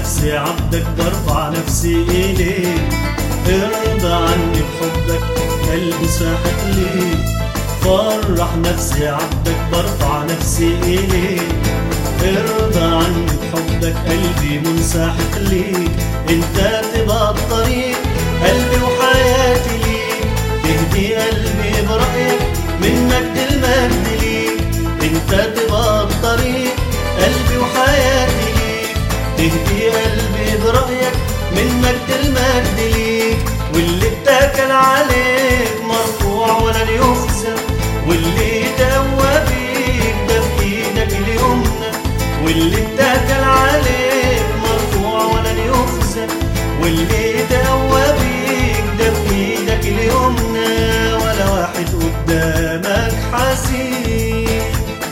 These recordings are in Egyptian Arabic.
نفسي عبدك برفع نفسي إليك ارضى عني بحبك قلبي ساحق ليك فرح نفسي عبدك برفع نفسي إليك ارضى عني بحبك قلبي منسحق ليك انت تبقى الطريق قلبي وحياتي ليك تهدي قلبي برأيك من مجد المجد ليك انت تبقى الطريق قلبي وحياتي ليك تهدي قلبي برأيك من مجد المجد ليك واللي اتكل عليك مرفوع ولا يخزى واللي دوا بيك ده بإيدك اليمنى واللي اتكل عليك مرفوع ولا يخزى واللي دوا بيك ده بإيدك اليمنى ولا واحد قدامك حزين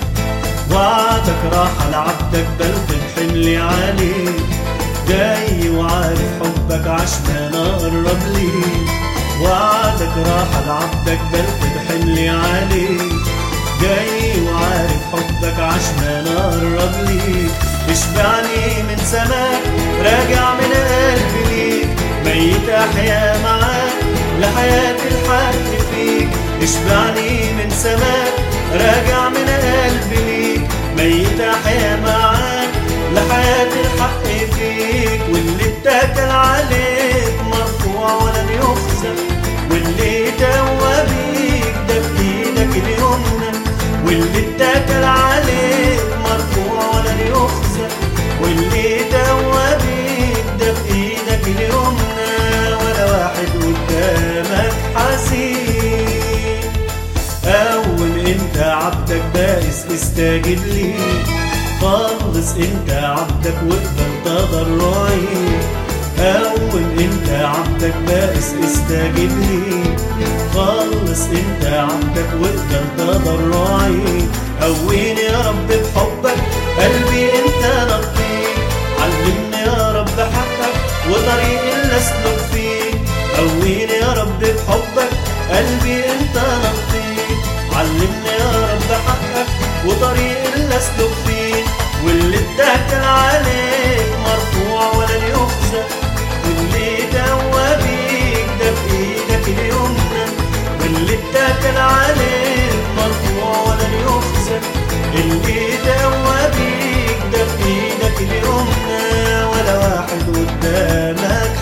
وعدك راحة لعبدك بلغ حملي عليك جاي وعارف حبك عشمان اقرب ليك وعدك راحة لعبدك بلغ حملي عليك جاي وعارف حبك عشمان اقرب ليك اشبعني من سماك راجع من قلبي ليك ميت احيا معاك لحياة الحق فيك اشبعني من سماك راجع من قلبي ليك ميت احيا معاك لحياة الحق فيك واللي اتكل عليك مرفوع ولن يخزى واللي دوا بيك ده بايدك اليمنى واللي اتكل عليك مرفوع ولن يخزى واللي دوا بيك ده بايدك اليمنى ولا واحد قدامك حزين أول أنت عبدك بائس استجب لي خلص أنت عبدك واقبل تضرعي أول أنت عبدك بائس استجب لي خلص أنت عبدك واقبل تضرعي قويني يا رب بحبك قلبي أنت نقيك علمني يا رب حقك وطريق اللي أسلك فيه قويني يا رب بحبك قلبي أنت نقيك علمني يا رب حقك وطريق اللي أسلك فيه واللي اتكل عليك مرفوع ولن يخزى واللي دوا بيك ده بإيدك اليمنى واللي اتكل عليك مرفوع ولن يخزى اللي دوا بيك ده بإيدك اليمنى ولا واحد قدامك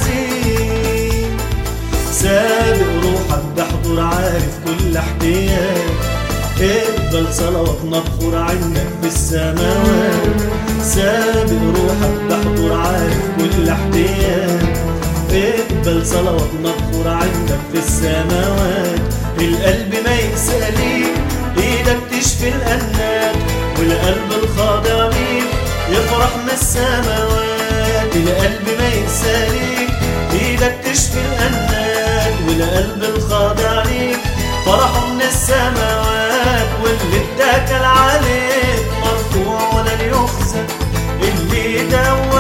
حزين سابق روحك بحضر عارف كل احتياج اقبل صلوات مغفور عندك في السماوات سابق روحك بحضر عارف كل احتياج اقبل صلوات مغفور عندك في السماوات القلب ما ينسى ليك ايدك تشفي الانات والقلب الخاضع ليك يفرح من السماوات القلب ما ينسى ليك ايدك تشفي الانات والقلب الخاضع ليك فرح من السماوات واللي اتكل عليك مرفوع ولن يخزى اللي دوا